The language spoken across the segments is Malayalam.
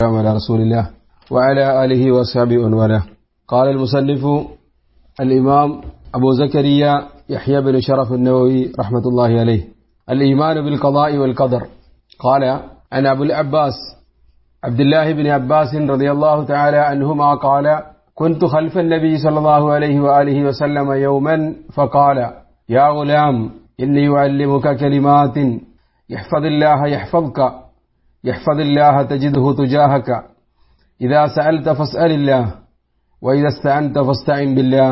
والسلام على رسول الله وعلى آله وأصحابه ومن والاه قال المصنف الإمام أبو زكريا يحيى بن شرف النووي رحمة الله عليه الإيمان بالقضاء والقدر قال عن أبو العباس عبد الله بن عباس رضي الله تعالى عنهما قال كنت خلف النبي صلى الله عليه وآله وسلم يوما فقال يا غلام إني أعلمك كلمات يحفظ الله يحفظك يحفظ الله تجده تجاهك إذا سألت فاسأل الله وإذا استعنت فاستعن بالله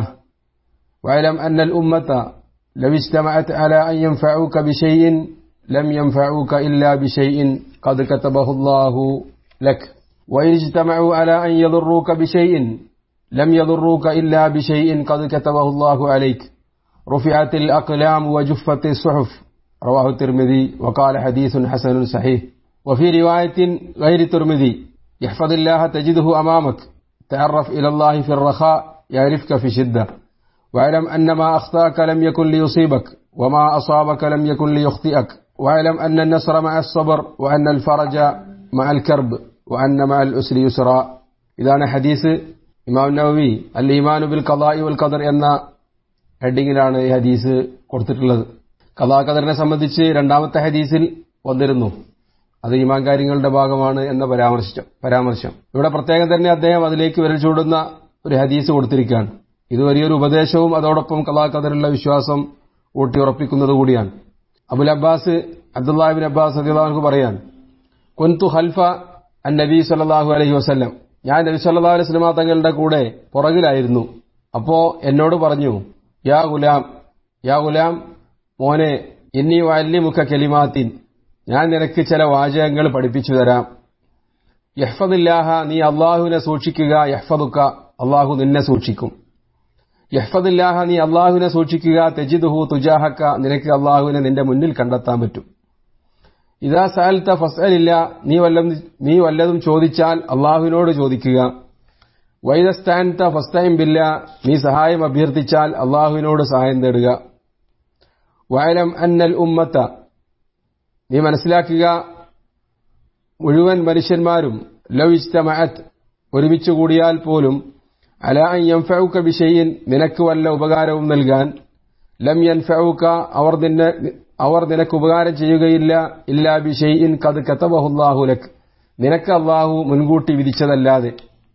واعلم أن الأمة لو اجتمعت على أن ينفعوك بشيء لم ينفعوك إلا بشيء قد كتبه الله لك وإن اجتمعوا على أن يضروك بشيء لم يضروك إلا بشيء قد كتبه الله عليك رفعت الأقلام وجفت الصحف رواه الترمذي وقال حديث حسن صحيح وفي رواية غير الترمذي يحفظ الله تجده أمامك تعرف إلى الله في الرخاء يعرفك في شدة واعلم أن ما أخطأك لم يكن ليصيبك وما أصابك لم يكن ليخطئك واعلم أن النصر مع الصبر وأن الفرج مع الكرب وأن مع الأسر يسرا ഇതാണ് ഹദീസ് ഇമാം നവവി അൽ ഈമാനു ബിൽ കലായി വൽ ഖദർ എന്ന ഹെഡിങ്ങിലാണ് ഈ ഹദീസ് കൊടുത്തിട്ടുള്ളത് കലാ ഖദറിനെ സംബന്ധിച്ച് രണ്ടാമത്തെ ഹദീസിൽ വന്നിരുന്നു അത് ഈമാൻ കാര്യങ്ങളുടെ ഭാഗമാണ് എന്ന പരാമർശം പരാമർശം ഇവിടെ പ്രത്യേകം തന്നെ അദ്ദേഹം അതിലേക്ക് വിരൽ ചൂടുന്ന ഒരു ഹദീസ് കൊടുത്തിരിക്കുകയാണ് ഇത് വലിയൊരു ഉപദേശവും അതോടൊപ്പം കലാ ഖദറിലുള്ള വിശ്വാസം ഊട്ടിയുറപ്പിക്കുന്നത് കൂടിയാണ് അബുൽ അബ്ബാസ് അബ്ദുല്ലാഹിബിൻ അബ്ബാസ് അദിള്ളാഹു പറയാൻ കൊന്തു ഹൽഫ അൻ നബി സല്ലാഹു അലഹി വസ്ല്ലം ഞാൻ നബി സല്ലാ അലൈഹി സ്വലമ തങ്ങളുടെ കൂടെ പുറകിലായിരുന്നു അപ്പോ എന്നോട് പറഞ്ഞു യാ ഗുലാം യാ ഗുലാം മോനെ ഇന്നി വല്ലിമുഖ കെലിമാത്തിൻ ഞാൻ നിനക്ക് ചില വാചകങ്ങൾ പഠിപ്പിച്ചു തരാം യഹ്ഫദില്ലാഹ നീ അള്ളാഹുവിനെ സൂക്ഷിക്കുക യഹ്ഫദുക്ക അള്ളാഹു നിന്നെ സൂക്ഷിക്കും യഹ്ഫദില്ലാഹ നീ അള്ളാഹുവിനെ സൂക്ഷിക്കുക തെജിദുഹു തുജാഹക്ക നിനക്ക് അള്ളാഹുവിനെ നിന്റെ മുന്നിൽ കണ്ടെത്താൻ പറ്റും ഇതാ സാൽത്ത ഫസ്അലില്ല നീ വല്ലതും നീ വല്ലതും ചോദിച്ചാൽ അള്ളാഹുവിനോട് ചോദിക്കുക വൈദസ്ഥാനത്ത ഫസ്തൈം ബില്ല നീ സഹായം അഭ്യർത്ഥിച്ചാൽ അള്ളാഹുവിനോട് സഹായം തേടുക വയലം അന്നൽ ഉമ്മത്ത നീ മനസ്സിലാക്കുക മുഴുവൻ മനുഷ്യന്മാരും ലവ് ഇജ്തമഅത്ത് ഒരുമിച്ച് കൂടിയാൽ പോലും അല അൻ യൻഫഉക ബിഷൈഇൻ നിനക്ക് വല്ല ഉപകാരവും നൽകാൻ ലം യൻഫഉക അവർ നിന്നെ അവർ നിനക്ക് ഉപകാരം ചെയ്യുകയില്ല ഇല്ലാ ബിഷൈഇൻ ഖദ് കതബഹുല്ലാഹു ലക് നിനക്ക് അള്ളാഹു മുൻകൂട്ടി വിധിച്ചതല്ലാതെ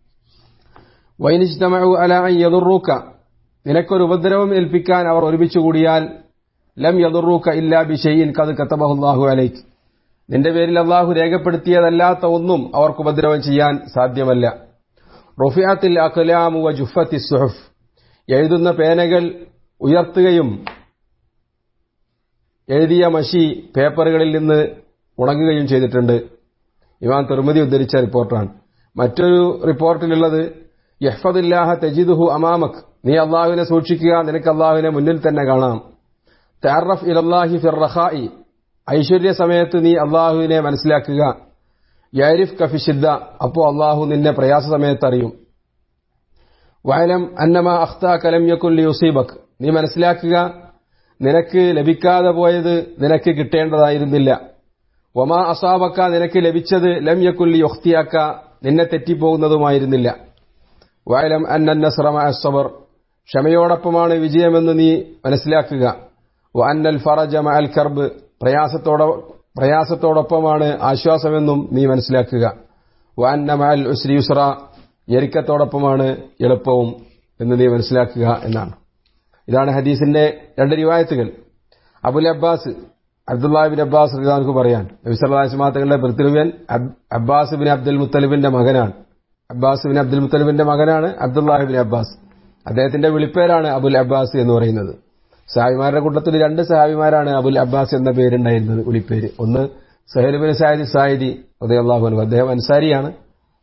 വൈനിജ്തമഉ അല അൻ യദുറൂക നിനക്കൊരു ഉപദ്രവം ഏൽപ്പിക്കാൻ അവർ ഒരുമിച്ച് കൂടിയാൽ ലം യദുറൂക ഇല്ലാ ബിഷൈഇൻ ഖദ് കതബഹുല്ലാഹു അലൈക് നിന്റെ പേരിൽ അള്ളാഹു രേഖപ്പെടുത്തിയതല്ലാത്ത ഒന്നും അവർക്ക് ഉപദ്രവം ചെയ്യാൻ സാധ്യമല്ല റുഫിയാത്തിൽ അഖലാമു വ ജുഫത്തി സുഹഫ് എഴുതുന്ന പേനകൾ ഉയർത്തുകയും എഴുതിയ മഷി പേപ്പറുകളിൽ നിന്ന് ഉണങ്ങുകയും ചെയ്തിട്ടുണ്ട് ഇമാൻ തിരുമതി ഉദ്ധരിച്ച റിപ്പോർട്ടാണ് മറ്റൊരു റിപ്പോർട്ടിലുള്ളത് യഹ്ഫദില്ലാഹ തെജിദുഹു അമാമക് നീ അള്ളാഹുവിനെ സൂക്ഷിക്കുക നിനക്ക് അള്ളാഹുവിനെ മുന്നിൽ തന്നെ കാണാം താറഫ് ഇലല്ലാഹി ഫിർറഹായി ഐശ്വര്യ സമയത്ത് നീ അള്ളാഹുവിനെ മനസ്സിലാക്കുക യാരിഫ് കഫിഷിദ്ദ അപ്പോ അള്ളാഹു നിന്നെ പ്രയാസ സമയത്ത് അറിയും വയലം അന്നമ അഖ്ത കലം യക്കുല്ലി യുസീബക് നീ മനസ്സിലാക്കുക നിനക്ക് ലഭിക്കാതെ പോയത് നിനക്ക് കിട്ടേണ്ടതായിരുന്നില്ല ഒമാ അസാബക്ക നിനക്ക് ലഭിച്ചത് ലം യക്കുല്ലി യൊഖ്തിയാക്ക നിന്നെ തെറ്റിപ്പോകുന്നതുമായിരുന്നില്ല വയലം അന്നസ്രമ അസബർ ക്ഷമയോടൊപ്പമാണ് വിജയമെന്ന് നീ മനസ്സിലാക്കുക വ അന്നൽ ഫറജ അൽ കർബ് പ്രയാസത്തോടെ പ്രയാസത്തോടൊപ്പമാണ് ആശ്വാസമെന്നും നീ മനസ്സിലാക്കുക വ അന്ന മഅൽ ഉസ്രി യുസ്ര ഞെരുക്കത്തോടൊപ്പമാണ് എളുപ്പവും എന്ന് നീ മനസ്സിലാക്കുക എന്നാണ് ഇതാണ് ഹദീസിന്റെ രണ്ട് റിവായത്തുകൾ അബുൽ അബ്ബാസ് അബ്ദുല്ലാഹിബിൻ അബ്ബാസ് റിദാൻക്ക് പറയാൻ നബിസ്വല്ലാസ്മാങ്ങളുടെ പൃഥ്വിവൻ അബ്ബാസ് ബിൻ അബ്ദുൽ മുത്തലിബിന്റെ മകനാണ് അബ്ബാസ് ബിൻ അബ്ദുൽ മുത്തലിബിന്റെ മകനാണ് അബ്ദുല്ലാഹിബിൻ അബ്ബാസ് അദ്ദേഹത്തിന്റെ വിളിപ്പേരാണ് അബുൽ അബ്ബാസ് എന്ന് പറയുന്നത് സാഹിമാരുടെ കൂട്ടത്തിൽ രണ്ട് സഹാബിമാരാണ് അബുൽ അബ്ബാസ് എന്ന പേരുണ്ടായിരുന്നത് വിളിപ്പേര് ഒന്ന് സഹലുബിൻ സാഹിദ് സാഹിദി ഉദയല്ലാഹു അദ്ദേഹം അൻസാരിയാണ്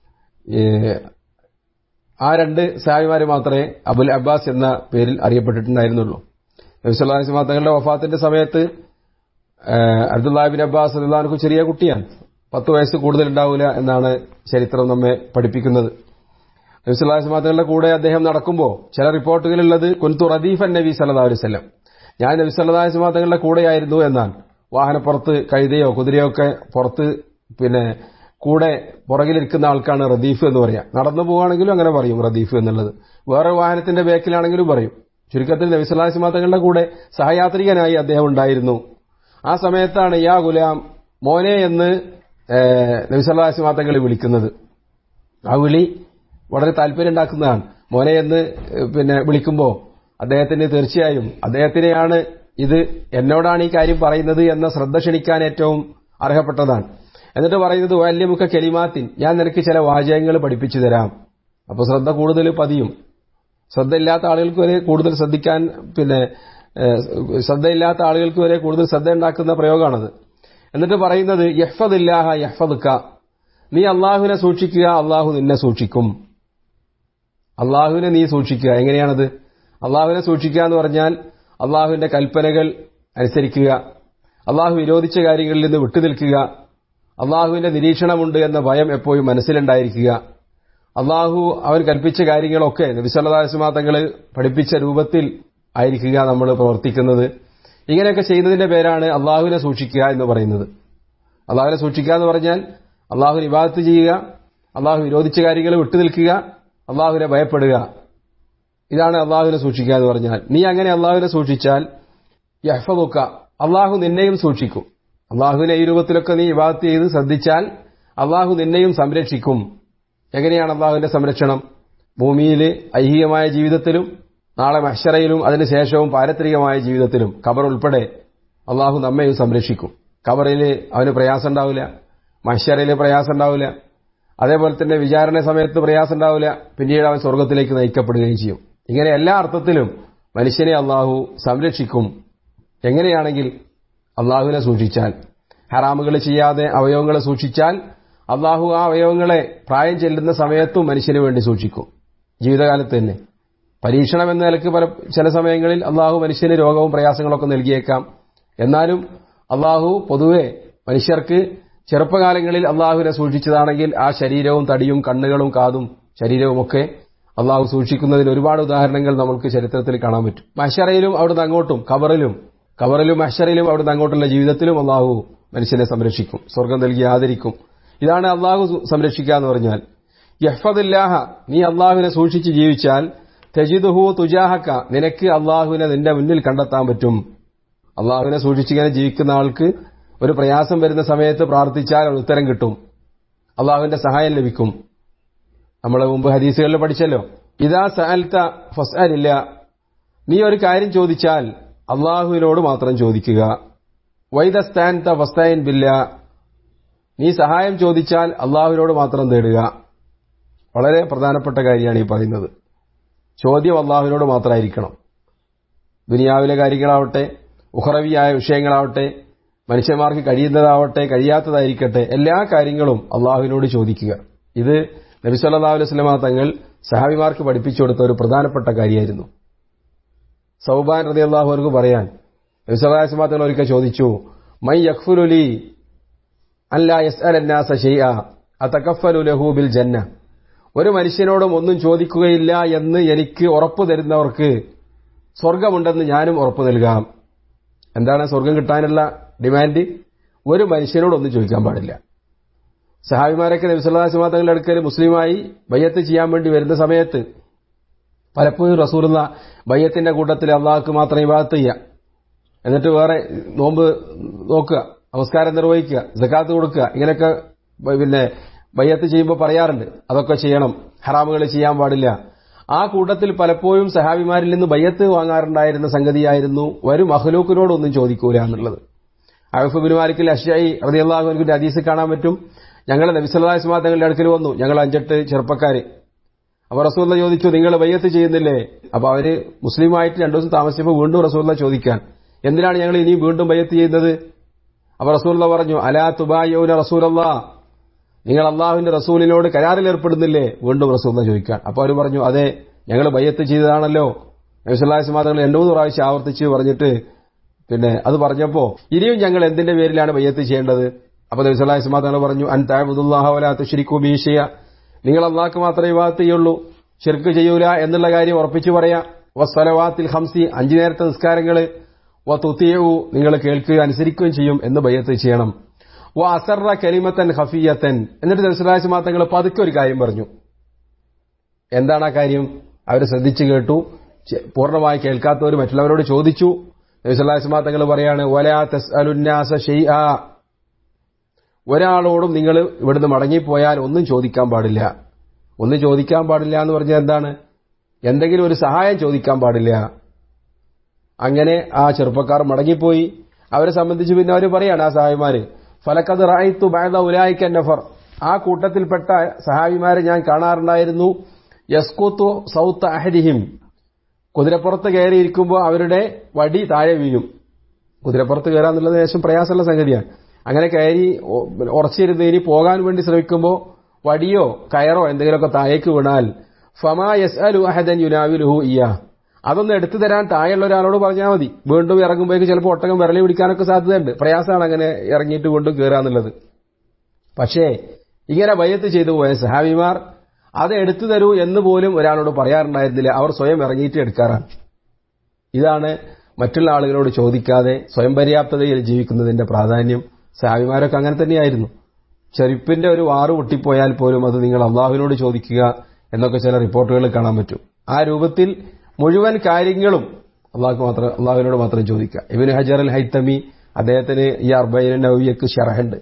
ആ രണ്ട് സഹാബിമാര് മാത്രമേ അബുൽ അബ്ബാസ് എന്ന പേരിൽ അറിയപ്പെട്ടിട്ടുണ്ടായിരുന്നുള്ളൂ നബിസ്വല്ലാസ് തങ്ങളുടെ വഫാത്തിന്റെ സമയത്ത് അബ്ദുല്ലാഹിബിൻ അബ്ബാസ് അള്ളഹാനക്ക് ചെറിയ കുട്ടിയാണ് പത്ത് വയസ്സ് കൂടുതൽ ഉണ്ടാവില്ല എന്നാണ് ചരിത്രം നമ്മെ പഠിപ്പിക്കുന്നത് നബിസ്വല്ലാസ് തങ്ങളുടെ കൂടെ അദ്ദേഹം നടക്കുമ്പോൾ ചില റിപ്പോർട്ടുകളുള്ളത് കുൻതു റദീഫൻ നബി സല്ലാ അലൈഹി സ്വലം ഞാൻ നബി സല്ലാസ് തങ്ങളുടെ കൂടെയായിരുന്നു എന്നാണ് വാഹനപ്പുറത്ത് കഴുതയോ കുതിരയോ ഒക്കെ പുറത്ത് പിന്നെ കൂടെ പുറകിലിരിക്കുന്ന ആൾക്കാണ് റദീഫ് എന്ന് പറയാം നടന്നു പോവുകയാണെങ്കിലും അങ്ങനെ പറയും റദീഫ് എന്നുള്ളത് വേറെ വാഹനത്തിന്റെ ബേക്കിലാണെങ്കിലും പറയും ചുരുക്കത്തിൽ നബിസ്വല്ലാസി മാതങ്ങളുടെ കൂടെ സഹയാത്രികനായി അദ്ദേഹം ഉണ്ടായിരുന്നു ആ സമയത്താണ് യാ ഗുലാം മോനെ എന്ന് നബിസ്വല്ലാസി മാതങ്ങൾ വിളിക്കുന്നത് ആ വിളി വളരെ താല്പര്യം ഉണ്ടാക്കുന്നതാണ് മോനെ എന്ന് പിന്നെ വിളിക്കുമ്പോൾ അദ്ദേഹത്തിന് തീർച്ചയായും അദ്ദേഹത്തിനെയാണ് ഇത് എന്നോടാണ് ഈ കാര്യം പറയുന്നത് എന്ന ശ്രദ്ധ ക്ഷണിക്കാൻ ഏറ്റവും അർഹപ്പെട്ടതാണ് എന്നിട്ട് പറയുന്നത് വല്യമുഖ കെലിമാത്തിൻ ഞാൻ നിനക്ക് ചില വാചകങ്ങൾ പഠിപ്പിച്ചു തരാം അപ്പോൾ ശ്രദ്ധ കൂടുതൽ പതിയും ശ്രദ്ധയില്ലാത്ത ആളുകൾക്ക് വരെ കൂടുതൽ ശ്രദ്ധിക്കാൻ പിന്നെ ശ്രദ്ധയില്ലാത്ത ആളുകൾക്ക് വരെ കൂടുതൽ ശ്രദ്ധ ഉണ്ടാക്കുന്ന പ്രയോഗമാണത് എന്നിട്ട് പറയുന്നത് യഹ്ഫദില്ലാഹ യഹ്ഫദുക്ക നീ അള്ളാഹുവിനെ സൂക്ഷിക്കുക അള്ളാഹു നിന്നെ സൂക്ഷിക്കും അള്ളാഹുവിനെ നീ സൂക്ഷിക്കുക എങ്ങനെയാണത് അള്ളാഹുവിനെ സൂക്ഷിക്കുക എന്ന് പറഞ്ഞാൽ അള്ളാഹുവിന്റെ കൽപ്പനകൾ അനുസരിക്കുക അള്ളാഹു വിരോധിച്ച കാര്യങ്ങളിൽ നിന്ന് വിട്ടുനിൽക്കുക അള്ളാഹുവിന്റെ നിരീക്ഷണമുണ്ട് എന്ന ഭയം എപ്പോഴും മനസ്സിലുണ്ടായിരിക്കുക അള്ളാഹു അവൻ കൽപ്പിച്ച കാര്യങ്ങളൊക്കെ നബിസല്ലാസ്മാ തങ്ങൾ പഠിപ്പിച്ച രൂപത്തിൽ ആയിരിക്കുക നമ്മൾ പ്രവർത്തിക്കുന്നത് ഇങ്ങനെയൊക്കെ ചെയ്യുന്നതിന്റെ പേരാണ് അള്ളാഹുവിനെ സൂക്ഷിക്കുക എന്ന് പറയുന്നത് അള്ളാഹുവിനെ സൂക്ഷിക്കുക എന്ന് പറഞ്ഞാൽ അള്ളാഹു വിവാദത്ത് ചെയ്യുക അള്ളാഹു വിരോധിച്ച കാര്യങ്ങൾ വിട്ടുനിൽക്കുക അള്ളാഹുവിനെ ഭയപ്പെടുക ഇതാണ് അള്ളാഹുവിനെ സൂക്ഷിക്കുക എന്ന് പറഞ്ഞാൽ നീ അങ്ങനെ അള്ളാഹുവിനെ സൂക്ഷിച്ചാൽ യഹ്ഫദുക്ക അള്ളാഹു നിന്നെയും സൂക്ഷിക്കും അള്ളാഹുവിനെ ഈ രൂപത്തിലൊക്കെ നീ വിവാദത്ത് ചെയ്ത് ശ്രദ്ധിച്ചാൽ അള്ളാഹു നിന്നെയും സംരക്ഷിക്കും എങ്ങനെയാണ് അള്ളാഹുവിന്റെ സംരക്ഷണം ഭൂമിയിൽ ഐഹികമായ ജീവിതത്തിലും നാളെ മഹ്ഷറയിലും അതിനുശേഷവും പാരത്രികമായ ജീവിതത്തിലും ഖബർ ഉൾപ്പെടെ അള്ളാഹു നമ്മയും സംരക്ഷിക്കും ഖബറിൽ അവന് പ്രയാസം ഉണ്ടാവില്ല മഹ്ഷറയിൽ പ്രയാസം ഉണ്ടാവില്ല അതേപോലെ തന്നെ വിചാരണ സമയത്ത് പ്രയാസം ഉണ്ടാവില്ല പിന്നീട് അവൻ സ്വർഗത്തിലേക്ക് നയിക്കപ്പെടുകയും ചെയ്യും ഇങ്ങനെ എല്ലാ അർത്ഥത്തിലും മനുഷ്യനെ അള്ളാഹു സംരക്ഷിക്കും എങ്ങനെയാണെങ്കിൽ അള്ളാഹുവിനെ സൂക്ഷിച്ചാൽ ഹറാമുകൾ ചെയ്യാതെ അവയവങ്ങളെ സൂക്ഷിച്ചാൽ അള്ളാഹു ആ അവയവങ്ങളെ പ്രായം ചെല്ലുന്ന സമയത്തും മനുഷ്യന് വേണ്ടി സൂക്ഷിക്കും ജീവിതകാലത്ത് തന്നെ പരീക്ഷണം എന്ന നിലക്ക് പല ചില സമയങ്ങളിൽ അള്ളാഹു മനുഷ്യന് രോഗവും പ്രയാസങ്ങളൊക്കെ നൽകിയേക്കാം എന്നാലും അള്ളാഹു പൊതുവെ മനുഷ്യർക്ക് ചെറുപ്പകാലങ്ങളിൽ അള്ളാഹുവിനെ സൂക്ഷിച്ചതാണെങ്കിൽ ആ ശരീരവും തടിയും കണ്ണുകളും കാതും ശരീരവുമൊക്കെ അള്ളാഹു സൂക്ഷിക്കുന്നതിന് ഒരുപാട് ഉദാഹരണങ്ങൾ നമുക്ക് ചരിത്രത്തിൽ കാണാൻ പറ്റും മഹ്ഷറയിലും അവിടുന്ന് അങ്ങോട്ടും കബറിലും കബറിലും മഹ്ഷറയിലും അവിടുന്ന് അങ്ങോട്ടുള്ള ജീവിതത്തിലും അള്ളാഹു മനുഷ്യനെ സംരക്ഷിക്കും സ്വർഗം നൽകി ആദരിക്കും ഇതാണ് അള്ളാഹു സംരക്ഷിക്കുക എന്ന് പറഞ്ഞാൽ യഹ്ഫദില്ലാഹ നീ അള്ളാഹുവിനെ സൂക്ഷിച്ച് ജീവിച്ചാൽ തെജിദുഹു തുജാഹക്ക നിനക്ക് അള്ളാഹുവിനെ നിന്റെ മുന്നിൽ കണ്ടെത്താൻ പറ്റും അള്ളാഹുവിനെ സൂക്ഷിച്ചിങ്ങനെ ജീവിക്കുന്ന ആൾക്ക് ഒരു പ്രയാസം വരുന്ന സമയത്ത് പ്രാർത്ഥിച്ചാൽ ഒരു ഉത്തരം കിട്ടും അള്ളാഹുവിന്റെ സഹായം ലഭിക്കും നമ്മൾ മുമ്പ് ഹദീസുകളിൽ പഠിച്ചല്ലോ ഇതാ സഅൽത്ത ഫസ്അലില്ല നീ ഒരു കാര്യം ചോദിച്ചാൽ അള്ളാഹുവിനോട് മാത്രം ചോദിക്കുക വൈദസ്താൻത ഫസ്തായൻ ബില്ല നീ സഹായം ചോദിച്ചാൽ അള്ളാഹുവിനോട് മാത്രം തേടുക വളരെ പ്രധാനപ്പെട്ട കാര്യമാണ് ഈ പറയുന്നത് ചോദ്യം അള്ളാഹുവിനോട് മാത്രമായിരിക്കണം ദുനിയാവിലെ കാര്യങ്ങളാവട്ടെ ഉഹറവിയായ വിഷയങ്ങളാവട്ടെ മനുഷ്യന്മാർക്ക് കഴിയുന്നതാവട്ടെ കഴിയാത്തതായിരിക്കട്ടെ എല്ലാ കാര്യങ്ങളും അള്ളാഹുവിനോട് ചോദിക്കുക ഇത് നബിസ്വല്ലാ അലൈഹി സ്വലമ തങ്ങൾ സഹാബിമാർക്ക് പഠിപ്പിച്ചു കൊടുത്ത ഒരു പ്രധാനപ്പെട്ട കാര്യമായിരുന്നു സൗബാൻ റതി അള്ളാഹുർക്ക് പറയാൻ നബിസ്വല്ലാസ്ലമ തങ്ങൾ ഒരിക്കൽ ചോദിച്ചു മൈ യഖ്ഫുലുലി അല്ല യസ് അലന്നാസ ഷെയ്അ അതകഫലു ലഹു ബിൽ ജന്ന ഒരു മനുഷ്യനോടും ഒന്നും ചോദിക്കുകയില്ല എന്ന് എനിക്ക് ഉറപ്പു തരുന്നവർക്ക് സ്വർഗമുണ്ടെന്ന് ഞാനും ഉറപ്പു നൽകാം എന്താണ് സ്വർഗം കിട്ടാനുള്ള ഡിമാൻഡ് ഒരു മനുഷ്യനോടൊന്നും ചോദിക്കാൻ പാടില്ല സഹാബിമാരൊക്കെ നബിസ്വല്ലാസ്മാ തങ്ങളുടെ അടുക്കൽ മുസ്ലിമായി ബയ്യത്ത് ചെയ്യാൻ വേണ്ടി വരുന്ന സമയത്ത് പലപ്പോഴും റസൂലുള്ള ബയ്യത്തിന്റെ കൂട്ടത്തിൽ അള്ളാഹ്ക്ക് മാത്രം ഇബാദത്ത് ചെയ്യുക എന്നിട്ട് വേറെ നോമ്പ് നോക്കുക നമസ്കാരം നിർവഹിക്കുക ജക്കാത്ത് കൊടുക്കുക ഇങ്ങനെയൊക്കെ പിന്നെ ബയ്യത്ത് ചെയ്യുമ്പോൾ പറയാറുണ്ട് അതൊക്കെ ചെയ്യണം ഹറാമുകൾ ചെയ്യാൻ പാടില്ല ആ കൂട്ടത്തിൽ പലപ്പോഴും സഹാബിമാരിൽ നിന്ന് ബയ്യത്ത് വാങ്ങാറുണ്ടായിരുന്ന സംഗതിയായിരുന്നു ഒരു മഹ്ലൂക്കിനോടൊന്നും ചോദിക്കൂല എന്നുള്ളത് അഹഫുബിൻ മാലിക്കിൽ അഷ്യായി റതിയല്ലാഹുവിന്റെ ഹദീസ് കാണാൻ പറ്റും ഞങ്ങൾ നബിസല്ലാസ്മാ തങ്ങളുടെ അടുക്കൽ വന്നു ഞങ്ങൾ അഞ്ചെട്ട് ചെറുപ്പക്കാര് അപ്പൊ റസൂല്ല ചോദിച്ചു നിങ്ങൾ ബയ്യത്ത് ചെയ്യുന്നില്ലേ അപ്പൊ അവര് മുസ്ലിമായിട്ട് രണ്ടു ദിവസം താമസിച്ചപ്പോൾ വീണ്ടും റസൂല്ല ചോദിക്കാൻ എന്തിനാണ് ഞങ്ങൾ ഇനി വീണ്ടും ബയ്യത്ത് ചെയ്യുന്നത് അപ്പൊ റസൂല്ല പറഞ്ഞു അലാ തുബായൂന റസൂലല്ലാ നിങ്ങൾ അള്ളാഹുവിന്റെ റസൂലിനോട് കരാറിൽ ഏർപ്പെടുന്നില്ലേ വീണ്ടും റസൂല്ല ചോദിക്കാൻ അപ്പൊ അവർ പറഞ്ഞു അതെ ഞങ്ങൾ ബയ്യത്ത് ചെയ്തതാണല്ലോ നബിസ്വല്ലാസ്മാ തങ്ങൾ രണ്ടു മൂന്ന് പ്രാവശ്യം ആവർത്തിച്ച് പറഞ്ഞിട്ട് പിന്നെ അത് പറഞ്ഞപ്പോ ഇനിയും ഞങ്ങൾ എന്തിന്റെ പേരിലാണ് ബയ്യത്ത് ചെയ്യേണ്ടത് അപ്പൊ നബിസ്വല്ലാസ്മാ തങ്ങൾ പറഞ്ഞു അൻ താബുദുല്ലാഹുല തുഷരിക്കു ബീഷയ നിങ്ങൾ അള്ളാഹ്ക്ക് മാത്രമേ വിവാദത്ത് ചെയ്യുള്ളൂ ഷിർക്ക് ചെയ്യൂല എന്നുള്ള കാര്യം ഉറപ്പിച്ചു പറയാം വസ്വലവാത്തിൽ ഹംസി അഞ്ചു നേരത്തെ നിസ്കാരങ്ങള് വത്തുത്തിയു നിങ്ങൾ കേൾക്കുകയും അനുസരിക്കുകയും ചെയ്യും എന്ന് ബയ്യത്ത് ചെയ്യണം ഓ അസറ കലിമത്തൻ ഹഫിയത്തൻ എന്നിട്ട് ദർശനാശമാ തങ്ങൾ പതുക്കെ ഒരു കാര്യം പറഞ്ഞു എന്താണ് ആ കാര്യം അവർ ശ്രദ്ധിച്ചു കേട്ടു ചെ- പൂർണ്ണമായി കേൾക്കാത്തവർ മറ്റുള്ളവരോട് ചോദിച്ചു നബിസ്വല്ലാസ്മാ തങ്ങൾ പറയാണ് ഒലാ തസ് അലുന്നാസ ഷെയ്ആ ഒരാളോടും നിങ്ങൾ ഇവിടുന്ന് മടങ്ങിപ്പോയാൽ ഒന്നും ചോദിക്കാൻ പാടില്ല ഒന്നും ചോദിക്കാൻ പാടില്ല എന്ന് പറഞ്ഞാൽ എന്താണ് എന്തെങ്കിലും ഒരു സഹായം ചോദിക്കാൻ പാടില്ല അങ്ങനെ ആ ചെറുപ്പക്കാർ മടങ്ങിപ്പോയി അവരെ സംബന്ധിച്ച് പിന്നെ അവർ പറയാണ് ആ സഹായിമാര് ഫലക്കത് റായിത്തു ബാദ ഉലായിക്ക നഫർ ആ കൂട്ടത്തിൽപ്പെട്ട സഹായിമാരെ ഞാൻ കാണാറുണ്ടായിരുന്നു യസ്കുത്തു സൗത്ത് അഹരിഹിം കുതിരപ്പുറത്ത് കയറിയിരിക്കുമ്പോൾ അവരുടെ വടി താഴെ വീഴും കുതിരപ്പുറത്ത് കയറുക എന്നുള്ളത് ലേശം പ്രയാസമുള്ള സംഗതിയാണ് അങ്ങനെ കയറി ഒ- ഉറച്ചിരുന്ന് ഇനി പോകാൻ വേണ്ടി ശ്രമിക്കുമ്പോൾ വടിയോ കയറോ എന്തെങ്കിലുമൊക്കെ താഴേക്ക് വീണാൽ ഫമാ യസ് അലു അഹദൻ യുനാവിലുഹു ഇയ അതൊന്ന് എടുത്തു തരാൻ താഴെയുള്ള ഒരാളോട് പറഞ്ഞാൽ മതി വീണ്ടും ഇറങ്ങുമ്പോഴേക്ക് ചിലപ്പോൾ ഒട്ടകം വിരളി പിടിക്കാനൊക്കെ സാധ്യതയുണ്ട് പ്രയാസമാണ് അങ്ങനെ ഇറങ്ങിയിട്ട് വീണ്ടും കയറുക എന്നുള്ളത് പക്ഷേ ഇങ്ങനെ വയ്യത്ത് ചെയ്തു പോയ സഹാബിമാർ അത് എടുത്തു തരൂ എന്ന് പോലും ഒരാളോട് പറയാറുണ്ടായിരുന്നില്ല അവർ സ്വയം ഇറങ്ങിയിട്ട് എടുക്കാറാണ് ഇതാണ് മറ്റുള്ള ആളുകളോട് ചോദിക്കാതെ സ്വയം പര്യാപ്തതയിൽ ജീവിക്കുന്നതിന്റെ പ്രാധാന്യം സഹാബിമാരൊക്കെ അങ്ങനെ തന്നെയായിരുന്നു ചെരുപ്പിന്റെ ഒരു വാറ് പൊട്ടിപ്പോയാൽ പോലും അത് നിങ്ങൾ അള്ളാഹുവിനോട് ചോദിക്കുക എന്നൊക്കെ ചില റിപ്പോർട്ടുകളിൽ കാണാൻ പറ്റും ആ രൂപത്തിൽ മുഴുവൻ കാര്യങ്ങളും അള്ളാഹു മാത്രം അള്ളാഹുവിനോട് മാത്രം ചോദിക്കുക ഇബിന് ഹജർ അൽ ഹൈത്തമി അദ്ദേഹത്തിന് ഈ അർബൈൻ നവിയക്ക് ഷറഹുണ്ട്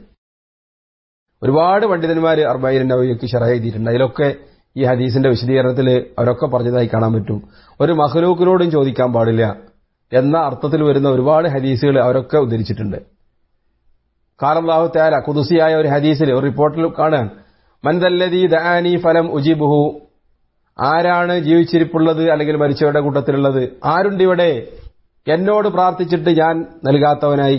ഒരുപാട് പണ്ഡിതന്മാർ അർബൈൻ നവിയക്ക് ഷറഹ എഴുതിയിട്ടുണ്ട് അതിലൊക്കെ ഈ ഹദീസിന്റെ വിശദീകരണത്തിൽ അവരൊക്കെ പറഞ്ഞതായി കാണാൻ പറ്റും ഒരു മഹലൂക്കിനോടും ചോദിക്കാൻ പാടില്ല എന്ന അർത്ഥത്തിൽ വരുന്ന ഒരുപാട് ഹദീസുകൾ അവരൊക്കെ ഉദ്ധരിച്ചിട്ടുണ്ട് കാലല്ലാഹു തയാല കുതുസിയായ ഒരു ഹദീസിൽ ഒരു റിപ്പോർട്ടിൽ കാണാൻ മൻദല്ലദീ ദആനി ഫലം ഉജിബുഹു ആരാണ് ജീവിച്ചിരിപ്പുള്ളത് അല്ലെങ്കിൽ മരിച്ചവരുടെ കൂട്ടത്തിലുള്ളത് ആരുണ്ട് ഇവിടെ എന്നോട് പ്രാർത്ഥിച്ചിട്ട് ഞാൻ നൽകാത്തവനായി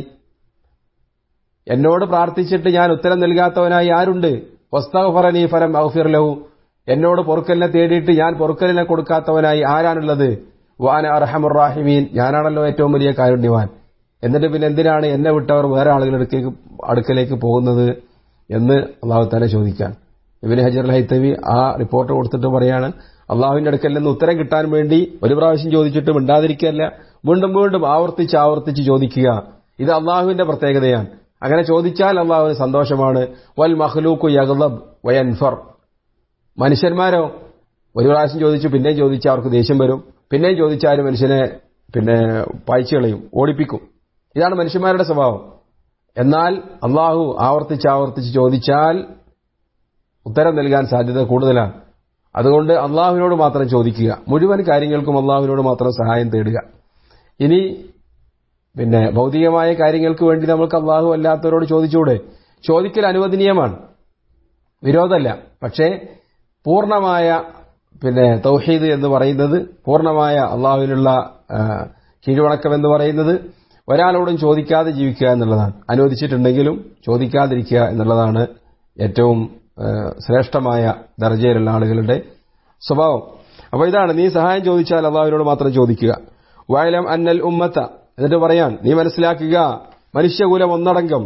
എന്നോട് പ്രാർത്ഥിച്ചിട്ട് ഞാൻ ഉത്തരം നൽകാത്തവനായി ആരുണ്ട് വസ്തഫറനി ഫലം ഔഫിർ ലഹു എന്നോട് പൊറുക്കലിനെ തേടിയിട്ട് ഞാൻ പൊറുക്കലിനെ കൊടുക്കാത്തവനായി ആരാണുള്ളത് വാന അർഹമുറാഹിമീൻ ഞാനാണല്ലോ ഏറ്റവും വലിയ കാരുണ്യവാൻ എന്നിട്ട് പിന്നെ എന്തിനാണ് എന്നെ വിട്ടവർ വേറെ ആളുകളുടെ അടുക്കേക്ക് അടുക്കലേക്ക് പോകുന്നത് എന്ന് അള്ളാഹു തന്നെ ചോദിക്കാൻ ഇബിന് ഹജർ അൽ ഹൈത്തവി ആ റിപ്പോർട്ട് കൊടുത്തിട്ട് പറയാണ് അള്ളാഹുവിന്റെ അടുക്കൽ നിന്ന് ഉത്തരം കിട്ടാൻ വേണ്ടി ഒരു പ്രാവശ്യം ചോദിച്ചിട്ട് മിണ്ടാതിരിക്കല്ല വീണ്ടും വീണ്ടും ആവർത്തിച്ച് ആവർത്തിച്ച് ചോദിക്കുക ഇത് അള്ളാഹുവിന്റെ പ്രത്യേകതയാണ് അങ്ങനെ ചോദിച്ചാൽ അള്ളാഹുവിന് സന്തോഷമാണ് വൽ മഹ്ലൂക്കു യഗ്ലബ് വയൻഫർ മനുഷ്യന്മാരോ ഒരു പ്രാവശ്യം ചോദിച്ചു പിന്നെയും ചോദിച്ചാൽ അവർക്ക് ദേഷ്യം വരും പിന്നെയും ചോദിച്ചാൽ മനുഷ്യനെ പിന്നെ പായ്ച്ചു കളയും ഓടിപ്പിക്കും ഇതാണ് മനുഷ്യന്മാരുടെ സ്വഭാവം എന്നാൽ അള്ളാഹു ആവർത്തിച്ച് ആവർത്തിച്ച് ചോദിച്ചാൽ ഉത്തരം നൽകാൻ സാധ്യത കൂടുതലാണ് അതുകൊണ്ട് അള്ളാഹുവിനോട് മാത്രം ചോദിക്കുക മുഴുവൻ കാര്യങ്ങൾക്കും അള്ളാഹുവിനോട് മാത്രം സഹായം തേടുക ഇനി പിന്നെ ഭൗതികമായ കാര്യങ്ങൾക്ക് വേണ്ടി നമുക്ക് അള്ളാഹു അല്ലാത്തവരോട് ചോദിച്ചൂടെ ചോദിക്കൽ അനുവദനീയമാണ് വിരോധമല്ല പക്ഷേ പൂർണ്ണമായ പിന്നെ തൗഹീദ് എന്ന് പറയുന്നത് പൂർണ്ണമായ അള്ളാഹുവിനുള്ള ആ, കീഴ്വണക്കം എന്ന് പറയുന്നത് ഒരാളോടും ചോദിക്കാതെ ജീവിക്കുക എന്നുള്ളതാണ് അനുവദിച്ചിട്ടുണ്ടെങ്കിലും ചോദിക്കാതിരിക്കുക എന്നുള്ളതാണ് ഏറ്റവും ആ, ശ്രേഷ്ഠമായ ദർജയിലുള്ള ആളുകളുടെ സ്വഭാവം അപ്പൊ ഇതാണ് നീ സഹായം ചോദിച്ചാൽ അള്ളാഹുവിനോട് മാത്രം ചോദിക്കുക വയലം അന്നൽ ഉമ്മത്ത എന്നിട്ട് പറയാൻ നീ മനസ്സിലാക്കുക മനുഷ്യകുലം ഒന്നടങ്കം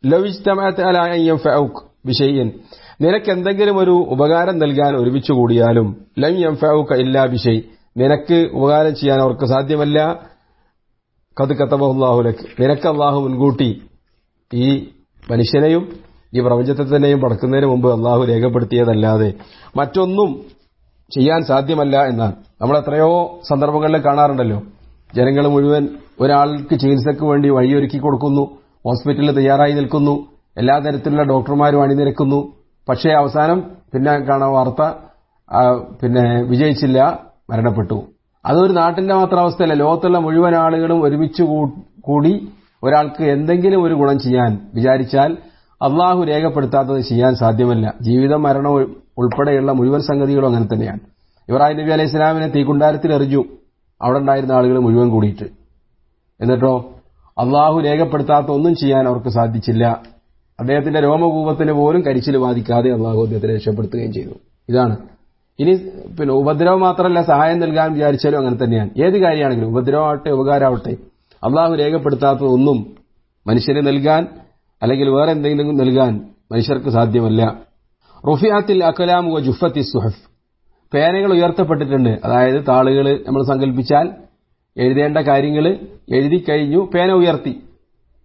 വിഷയൻ നിനക്ക് എന്തെങ്കിലും ഒരു ഉപകാരം നൽകാൻ ഒരുമിച്ച് കൂടിയാലും ലം യം ഫൗക്ക ഇല്ലാ ബിഷയ് നിനക്ക് ഉപകാരം ചെയ്യാൻ അവർക്ക് സാധ്യമല്ല കത് കത്തബഹുല്ലാഹുലക്ക് നിനക്ക് അള്ളാഹു മുൻകൂട്ടി ഈ മനുഷ്യനെയും ഈ പ്രപഞ്ചത്തെ തന്നെയും പടക്കുന്നതിന് മുമ്പ് അള്ളാഹു രേഖപ്പെടുത്തിയതല്ലാതെ മറ്റൊന്നും ചെയ്യാൻ സാധ്യമല്ല എന്നാണ് നമ്മൾ എത്രയോ സന്ദർഭങ്ങളിൽ കാണാറുണ്ടല്ലോ ജനങ്ങൾ മുഴുവൻ ഒരാൾക്ക് ചികിത്സയ്ക്ക് വേണ്ടി വഴിയൊരുക്കി കൊടുക്കുന്നു ഹോസ്പിറ്റലിൽ തയ്യാറായി നിൽക്കുന്നു എല്ലാ തരത്തിലുള്ള ഡോക്ടർമാരും അണിനിരക്കുന്നു പക്ഷേ അവസാനം പിന്നെ കാണാൻ വാർത്ത ആ, പിന്നെ വിജയിച്ചില്ല മരണപ്പെട്ടു അതൊരു നാട്ടിന്റെ മാത്രം അവസ്ഥയല്ല ലോകത്തുള്ള മുഴുവൻ ആളുകളും ഒരുമിച്ച് കൂ- കൂടി ഒരാൾക്ക് എന്തെങ്കിലും ഒരു ഗുണം ചെയ്യാൻ വിചാരിച്ചാൽ അള്ളാഹു രേഖപ്പെടുത്താത്തത് ചെയ്യാൻ സാധ്യമല്ല ജീവിതം മരണം ഉൾ- ഉൾപ്പെടെയുള്ള മുഴുവൻ സംഗതികളും അങ്ങനെ തന്നെയാണ് ഇബ്രാഹിം നബി അലൈഹി സ്വലാമിനെ തീക്കുണ്ടാരത്തിൽ എറിഞ്ഞു അവിടെ ഉണ്ടായിരുന്ന ആളുകൾ മുഴുവൻ കൂടിയിട്ട് എന്നിട്ടോ അള്ളാഹു രേഖപ്പെടുത്താത്ത ഒന്നും ചെയ്യാൻ അവർക്ക് സാധിച്ചില്ല അദ്ദേഹത്തിന്റെ രോമകൂപത്തിന് പോലും കരിച്ചിൽ ബാധിക്കാതെ അള്ളാഹു അദ്ദേഹത്തെ രക്ഷപ്പെടുത്തുകയും ചെയ്തു ഇതാണ് ഇനി പിന്നെ ഉപദ്രവം മാത്രമല്ല സഹായം നൽകാൻ വിചാരിച്ചാലും അങ്ങനെ തന്നെയാണ് ഏത് കാര്യമാണെങ്കിലും ഉപദ്രവമാവട്ടെ ഉപകാരമാവട്ടെ അള്ളാഹു രേഖപ്പെടുത്താത്ത ഒന്നും മനുഷ്യന് നൽകാൻ അല്ലെങ്കിൽ വേറെ എന്തെങ്കിലും നൽകാൻ മനുഷ്യർക്ക് സാധ്യമല്ല റുഫിയാത്തിൽ അക്കലാം വ ജുഫത്തി സുഹഫ് പേനകൾ ഉയർത്തപ്പെട്ടിട്ടുണ്ട് അതായത് താളുകൾ നമ്മൾ സങ്കല്പിച്ചാൽ എഴുതേണ്ട കാര്യങ്ങൾ എഴുതി കഴിഞ്ഞു പേന ഉയർത്തി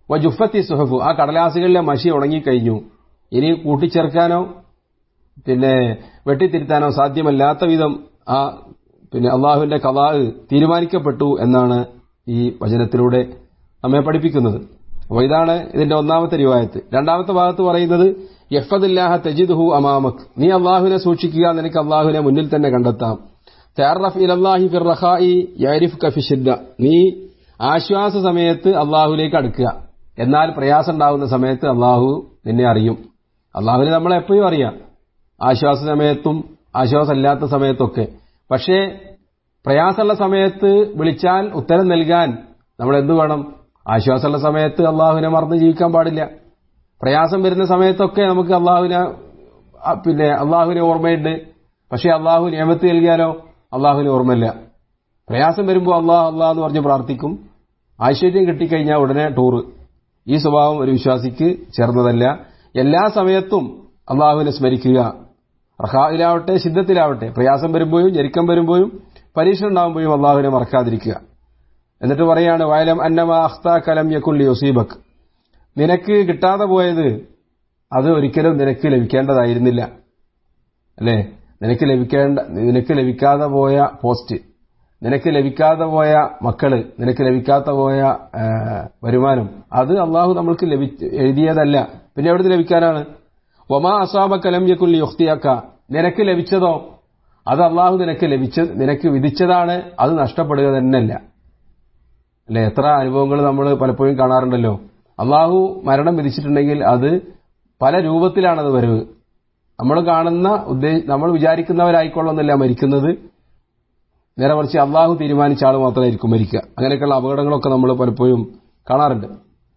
വ ജുഫത്തി സുഹഫു ആ കടലാസുകളിലെ മഷി ഉണങ്ങിക്കഴിഞ്ഞു ഇനി കൂട്ടിച്ചേർക്കാനോ പിന്നെ വെട്ടിത്തിരുത്താനോ സാധ്യമല്ലാത്ത വിധം ആ പിന്നെ അള്ളാഹുവിന്റെ കഥാ തീരുമാനിക്കപ്പെട്ടു എന്നാണ് ഈ വചനത്തിലൂടെ നമ്മെ പഠിപ്പിക്കുന്നത് അപ്പോൾ ഇതാണ് ഇതിന്റെ ഒന്നാമത്തെ റിവായത്ത് രണ്ടാമത്തെ ഭാഗത്ത് പറയുന്നത് യഫദില്ലാഹ തജിദ്ഹു അമാമക് നീ അള്ളാഹുവിനെ സൂക്ഷിക്കുക നിനക്ക് അള്ളാഹുവിനെ മുന്നിൽ തന്നെ കണ്ടെത്താം തഅറഫ് ഇലല്ലാഹി ഫിർ റഖായി യഅരിഫുക ഫി ശിദ്ദ നീ ആശ്വാസ സമയത്ത് അള്ളാഹുവിലേക്ക് അടുക്കുക എന്നാൽ പ്രയാസം ഉണ്ടാകുന്ന സമയത്ത് അള്ളാഹു നിന്നെ അറിയും അള്ളാഹുവിനെ നമ്മളെ എപ്പോഴും അറിയാം ആശ്വാസ സമയത്തും ആശ്വാസമില്ലാത്ത സമയത്തൊക്കെ പക്ഷേ പ്രയാസമുള്ള സമയത്ത് വിളിച്ചാൽ ഉത്തരം നൽകാൻ നമ്മൾ എന്തു വേണം ആശ്വാസമുള്ള സമയത്ത് അള്ളാഹുവിനെ മറന്ന് ജീവിക്കാൻ പാടില്ല പ്രയാസം വരുന്ന സമയത്തൊക്കെ നമുക്ക് അള്ളാഹുവിനെ ആ, പിന്നെ അള്ളാഹുവിനെ ഓർമ്മയുണ്ട് പക്ഷേ അള്ളാഹു നിയമത്ത് നൽകിയാലോ അള്ളാഹുവിന് ഓർമ്മയില്ല പ്രയാസം വരുമ്പോൾ അള്ളാഹ് അള്ളാഹ് എന്ന് പറഞ്ഞ് പ്രാർത്ഥിക്കും ഐശ്വര്യം കിട്ടിക്കഴിഞ്ഞാൽ ഉടനെ ടൂറ് ഈ സ്വഭാവം ഒരു വിശ്വാസിക്ക് ചേർന്നതല്ല എല്ലാ സമയത്തും അള്ളാഹുവിനെ സ്മരിക്കുക റഹായിലാവട്ടെ സിദ്ധത്തിലാവട്ടെ പ്രയാസം വരുമ്പോഴും ഞെരുക്കം വരുമ്പോഴും പരീക്ഷ ഉണ്ടാകുമ്പോഴും അള്ളാഹുവിനെ മറക്കാതിരിക്കുക എന്നിട്ട് പറയാണ് വയലം അന്നമ അഖ്താ കലം യക്കുൽ യുസീബക് നിനക്ക് കിട്ടാതെ പോയത് അത് ഒരിക്കലും നിനക്ക് ലഭിക്കേണ്ടതായിരുന്നില്ല അല്ലേ നിനക്ക് ലഭിക്കേണ്ട നിനക്ക് ലഭിക്കാതെ പോയ പോസ്റ്റ് നിനക്ക് ലഭിക്കാതെ പോയ മക്കള് നിനക്ക് ലഭിക്കാത്ത പോയ ആ, വരുമാനം അത് അള്ളാഹു നമ്മൾക്ക് ലഭിച്ച് എഴുതിയതല്ല പിന്നെ എവിടെ ലഭിക്കാനാണ് ഒമാ അസാബ കലം യക്കുൽ യുഖ്തിയാക്ക നിനക്ക് ലഭിച്ചതോ അത് അള്ളാഹു നിനക്ക് ലഭിച്ച നിനക്ക് വിധിച്ചതാണ് അത് നഷ്ടപ്പെടുക തന്നെയല്ല അല്ലെ എത്ര അനുഭവങ്ങൾ നമ്മൾ പലപ്പോഴും കാണാറുണ്ടല്ലോ അള്ളാഹു മരണം വിധിച്ചിട്ടുണ്ടെങ്കിൽ അത് പല രൂപത്തിലാണത് വരവ് നമ്മൾ കാണുന്ന ഉദ്ദേ നമ്മൾ വിചാരിക്കുന്നവരായിക്കൊള്ളുന്നില്ല മരിക്കുന്നത് നേരെ മറിച്ച് അള്ളാഹു തീരുമാനിച്ച ആൾ മാത്രമായിരിക്കും മരിക്കുക അങ്ങനെയൊക്കെയുള്ള അപകടങ്ങളൊക്കെ നമ്മൾ പലപ്പോഴും കാണാറുണ്ട്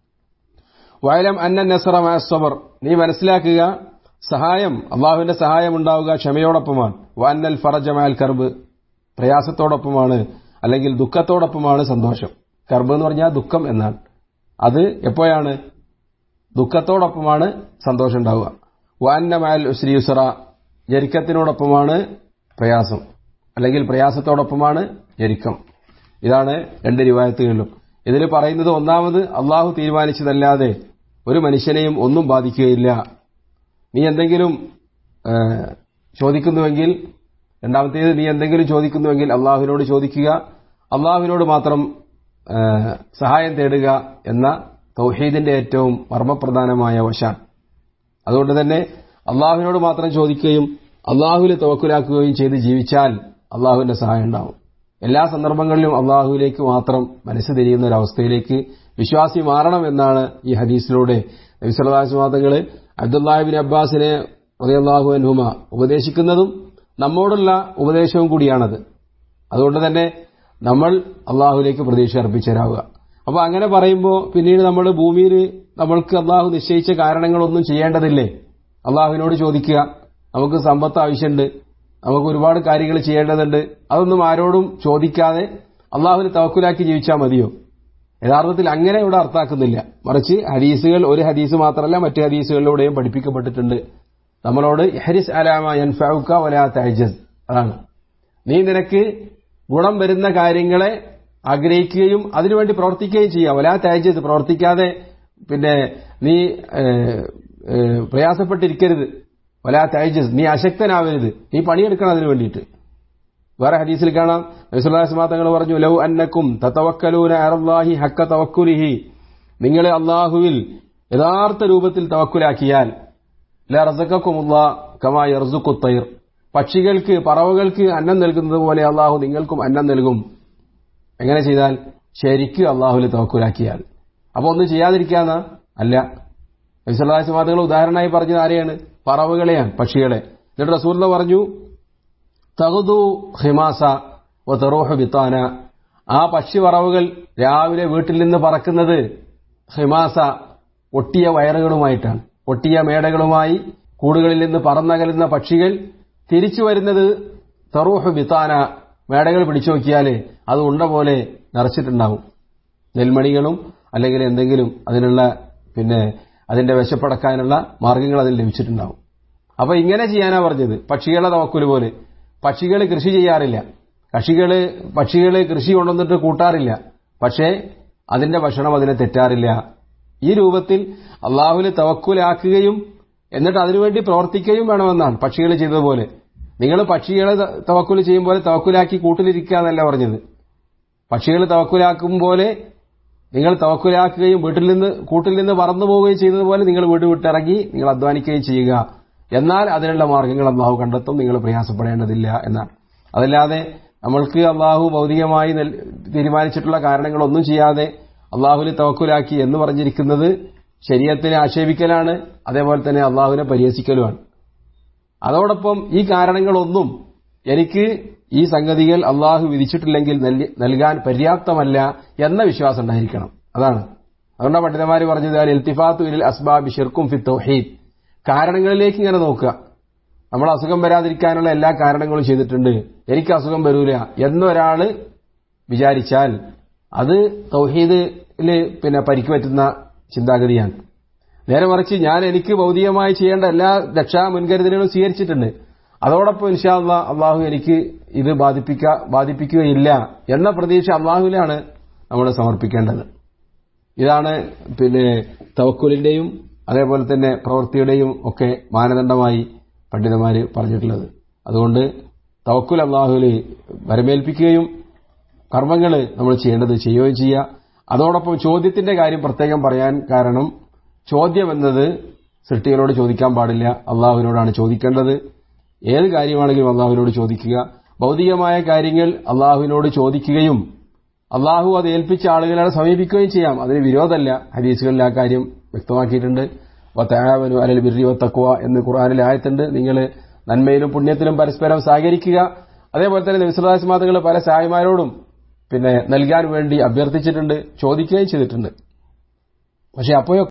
വയലം അന്ന നസറ മാസബർ നീ മനസ്സിലാക്കുക സഹായം അള്ളാഹുവിന്റെ സഹായം ഉണ്ടാവുക ക്ഷമയോടൊപ്പമാണ് വാന്നൽ ഫറജമാൽ കർബ് പ്രയാസത്തോടൊപ്പമാണ് അല്ലെങ്കിൽ ദുഃഖത്തോടൊപ്പമാണ് സന്തോഷം കർബ് എന്ന് പറഞ്ഞാൽ ദുഃഖം എന്നാണ് അത് എപ്പോഴാണ് ദുഃഖത്തോടൊപ്പമാണ് സന്തോഷം ഉണ്ടാവുക വാന്നമാൽ ഉസ്രിയുസറ ഞെരുക്കത്തിനോടൊപ്പമാണ് പ്രയാസം അല്ലെങ്കിൽ പ്രയാസത്തോടൊപ്പമാണ് ഞെരുക്കം ഇതാണ് രണ്ട് രൂപായത്തുകളിലും ഇതിൽ പറയുന്നത് ഒന്നാമത് അള്ളാഹു തീരുമാനിച്ചതല്ലാതെ ഒരു മനുഷ്യനെയും ഒന്നും ബാധിക്കുകയില്ല നീ എന്തെങ്കിലും ഏ, ചോദിക്കുന്നുവെങ്കിൽ രണ്ടാമത്തേത് നീ എന്തെങ്കിലും ചോദിക്കുന്നുവെങ്കിൽ അള്ളാഹുവിനോട് ചോദിക്കുക അള്ളാഹുവിനോട് മാത്രം ഏ, സഹായം തേടുക എന്ന തൗഹീദിന്റെ ഏറ്റവും മർമ്മപ്രധാനമായ വശാൻ അതുകൊണ്ട് തന്നെ അള്ളാഹുവിനോട് മാത്രം ചോദിക്കുകയും അള്ളാഹുവിൽ തവക്കുലാക്കുകയും ചെയ്ത് ജീവിച്ചാൽ അള്ളാഹുവിന്റെ സഹായം ഉണ്ടാവും എല്ലാ സന്ദർഭങ്ങളിലും അള്ളാഹുവിലേക്ക് മാത്രം മനസ്സ് തിരിയുന്ന ഒരു അവസ്ഥയിലേക്ക് വിശ്വാസി മാറണം എന്നാണ് ഈ ഹദീസിലൂടെ നബിസ്വലാസ്വാദങ്ങള് അബ്ദുല്ലാഹിബിൻ അബ്ബാസിനെ ഉദയല്ലാഹു അൻഹുമ ഉപദേശിക്കുന്നതും നമ്മോടുള്ള ഉപദേശവും കൂടിയാണത് അതുകൊണ്ട് തന്നെ നമ്മൾ അള്ളാഹുലേക്ക് പ്രതീക്ഷ അർപ്പിച്ചവരാവുക അപ്പൊ അങ്ങനെ പറയുമ്പോൾ പിന്നീട് നമ്മൾ ഭൂമിയിൽ നമ്മൾക്ക് അള്ളാഹു നിശ്ചയിച്ച കാരണങ്ങളൊന്നും ചെയ്യേണ്ടതില്ലേ അള്ളാഹുവിനോട് ചോദിക്കുക നമുക്ക് സമ്പത്ത് ആവശ്യമുണ്ട് നമുക്ക് ഒരുപാട് കാര്യങ്ങൾ ചെയ്യേണ്ടതുണ്ട് അതൊന്നും ആരോടും ചോദിക്കാതെ അള്ളാഹുവിന് തവക്കുലാക്കി ജീവിച്ചാൽ മതിയോ യഥാർത്ഥത്തിൽ അങ്ങനെ ഇവിടെ അർത്ഥാക്കുന്നില്ല മറിച്ച് ഹദീസുകൾ ഒരു ഹദീസ് മാത്രമല്ല മറ്റു ഹദീസുകളിലൂടെയും പഠിപ്പിക്കപ്പെട്ടിട്ടുണ്ട് നമ്മളോട് ഹരിസ് അലാമ യൻഫൗക്ക വലാ തഅജസ് അതാണ് നീ നിനക്ക് ഗുണം വരുന്ന കാര്യങ്ങളെ ആഗ്രഹിക്കുകയും അതിനുവേണ്ടി പ്രവർത്തിക്കുകയും ചെയ്യാം വലാ തേജസ് പ്രവർത്തിക്കാതെ പിന്നെ നീ ഏഹ്, ഏഹ്, പ്രയാസപ്പെട്ടിരിക്കരുത് വലാ തേജസ് നീ അശക്തനാവരുത് നീ പണിയെടുക്കണം അതിനു വേണ്ടിയിട്ട് വേറെ ഹദീസിൽ കാണാം നബിസ്വല്ലാസ്മാ തങ്ങൾ പറഞ്ഞു ലൗ അന്നക്കും തതവക്കലൂന അറല്ലാഹി ഹക്ക തവക്കുലിഹി നിങ്ങൾ അള്ളാഹുവിൽ യഥാർത്ഥ രൂപത്തിൽ തവക്കുലാക്കിയാൽ ലറസക്കുമുള്ള കമാ യർസുക്കുത്തൈർ പക്ഷികൾക്ക് പറവകൾക്ക് അന്നം നൽകുന്നത് പോലെ അള്ളാഹു നിങ്ങൾക്കും അന്നം നൽകും എങ്ങനെ ചെയ്താൽ ശരിക്കും അള്ളാഹുവിൽ തവക്കുലാക്കിയാൽ അപ്പൊ ഒന്നും ചെയ്യാതിരിക്കാന്ന അല്ല നബിസ്വല്ലാസ്മാതകൾ ഉദാഹരണമായി പറഞ്ഞത് ആരെയാണ് പറവകളെയാണ് പക്ഷികളെ എന്നിട്ട് റസൂർല പറഞ്ഞു തകുതു ഹിമാസ ഒ തെറോഹ ബിത്താന ആ പക്ഷിപറവുകൾ രാവിലെ വീട്ടിൽ നിന്ന് പറക്കുന്നത് ഹിമാസ ഒട്ടിയ വയറുകളുമായിട്ടാണ് ഒട്ടിയ മേടകളുമായി കൂടുകളിൽ നിന്ന് പറന്നകലുന്ന പക്ഷികൾ തിരിച്ചു വരുന്നത് തെറൂഹ് ബിത്താന മേടകൾ പിടിച്ചു നോക്കിയാൽ അത് ഉണ്ട പോലെ നിറച്ചിട്ടുണ്ടാവും നെൽമണികളും അല്ലെങ്കിൽ എന്തെങ്കിലും അതിനുള്ള പിന്നെ അതിന്റെ വിശപ്പടക്കാനുള്ള മാർഗങ്ങൾ അതിൽ ലഭിച്ചിട്ടുണ്ടാവും അപ്പൊ ഇങ്ങനെ ചെയ്യാനാ പറഞ്ഞത് പക്ഷികളെ തവക്കുല് പോലെ പക്ഷികൾ കൃഷി ചെയ്യാറില്ല കക്ഷികള് പക്ഷികള് കൃഷി കൊണ്ടുവന്നിട്ട് കൂട്ടാറില്ല പക്ഷേ അതിന്റെ ഭക്ഷണം അതിനെ തെറ്റാറില്ല ഈ രൂപത്തിൽ അള്ളാഹുവിൽ തവക്കുലാക്കുകയും എന്നിട്ട് അതിനുവേണ്ടി പ്രവർത്തിക്കുകയും വേണമെന്നാണ് പക്ഷികൾ ചെയ്തതുപോലെ നിങ്ങൾ പക്ഷികളെ തവക്കുൽ ചെയ്യും പോലെ തവക്കുലാക്കി കൂട്ടിലിരിക്കുക എന്നല്ല പറഞ്ഞത് പക്ഷികൾ തവക്കുലാക്കും പോലെ നിങ്ങൾ തവക്കുലാക്കുകയും വീട്ടിൽ നിന്ന് കൂട്ടിൽ നിന്ന് പറന്നു പോവുകയും ചെയ്തതുപോലെ നിങ്ങൾ വീട് വിട്ടിറങ്ങി നിങ്ങൾ അധ്വാനിക്കുകയും ചെയ്യുക എന്നാൽ അതിനുള്ള മാർഗങ്ങൾ അള്ളാഹു കണ്ടെത്തും നിങ്ങൾ പ്രയാസപ്പെടേണ്ടതില്ല എന്നാണ് അതല്ലാതെ നമ്മൾക്ക് അള്ളാഹു ഭൗതികമായി തീരുമാനിച്ചിട്ടുള്ള കാരണങ്ങളൊന്നും ചെയ്യാതെ അള്ളാഹുവിന് തവക്കുലാക്കി എന്ന് പറഞ്ഞിരിക്കുന്നത് ശരീരത്തിനെ ആക്ഷേപിക്കലാണ് അതേപോലെ തന്നെ അള്ളാഹുവിനെ പരിഹസിക്കലുമാണ് അതോടൊപ്പം ഈ കാരണങ്ങളൊന്നും എനിക്ക് ഈ സംഗതികൾ അള്ളാഹു വിധിച്ചിട്ടില്ലെങ്കിൽ നൽകാൻ പര്യാപ്തമല്ല എന്ന വിശ്വാസം ഉണ്ടായിരിക്കണം അതാണ് അതുകൊണ്ടാണ് പണ്ഡിതന്മാർ പറഞ്ഞത് എൽത്തിഫാത്തു ഇൽ അസ്ബാബി ഷിർക്കും ഫി തൗഹീദ് കാരണങ്ങളിലേക്ക് ഇങ്ങനെ നോക്കുക നമ്മൾ അസുഖം വരാതിരിക്കാനുള്ള എല്ലാ കാരണങ്ങളും ചെയ്തിട്ടുണ്ട് എനിക്ക് അസുഖം വരൂല എന്നൊരാള് വിചാരിച്ചാൽ അത് തൗഹീദില് പിന്നെ പരിക്ക് പറ്റുന്ന ചിന്താഗതിയാണ് നേരെ മറിച്ച് ഞാൻ എനിക്ക് ഭൗതികമായി ചെയ്യേണ്ട എല്ലാ രക്ഷാ മുൻകരുതലുകളും സ്വീകരിച്ചിട്ടുണ്ട് അതോടൊപ്പം ഇൻഷാ അള്ളാ അള്ളാഹു എനിക്ക് ഇത് ബാധിപ്പിക്ക ബാധിപ്പിക്കുകയില്ല എന്ന പ്രതീക്ഷ അള്ളാഹുവിലാണ് നമ്മൾ സമർപ്പിക്കേണ്ടത് ഇതാണ് പിന്നെ തവക്കുലിന്റെയും അതേപോലെ തന്നെ പ്രവൃത്തിയുടെയും ഒക്കെ മാനദണ്ഡമായി പണ്ഡിതന്മാര് പറഞ്ഞിട്ടുള്ളത് അതുകൊണ്ട് തവക്കുൽ അള്ളാഹുവിൽ വരമേൽപ്പിക്കുകയും കർമ്മങ്ങൾ നമ്മൾ ചെയ്യേണ്ടത് ചെയ്യുകയും ചെയ്യുക അതോടൊപ്പം ചോദ്യത്തിന്റെ കാര്യം പ്രത്യേകം പറയാൻ കാരണം ചോദ്യം എന്നത് സൃഷ്ടികളോട് ചോദിക്കാൻ പാടില്ല അള്ളാഹുവിനോടാണ് ചോദിക്കേണ്ടത് ഏത് കാര്യമാണെങ്കിലും അള്ളാഹുവിനോട് ചോദിക്കുക ഭൗതികമായ കാര്യങ്ങൾ അള്ളാഹുവിനോട് ചോദിക്കുകയും അള്ളാഹു അത് ഏൽപ്പിച്ച ആളുകളെ സമീപിക്കുകയും ചെയ്യാം അതിന് വിരോധമല്ല ഹദീസുകളിൽ ആ കാര്യം വ്യക്തമാക്കിയിട്ടുണ്ട് വത്താവനു അലൽ ബിറി തക്കുവ എന്ന് ഖുർആാനിൽ ആയത്തുണ്ട് നിങ്ങൾ നന്മയിലും പുണ്യത്തിലും പരസ്പരം സഹകരിക്കുക അതേപോലെ തന്നെ വിശ്വാസമാതകൾ പല സഹായിമാരോടും പിന്നെ നൽകാൻ വേണ്ടി അഭ്യർത്ഥിച്ചിട്ടുണ്ട് ചോദിക്കുകയും ചെയ്തിട്ടുണ്ട് പക്ഷെ അപ്പോഴൊക്കെ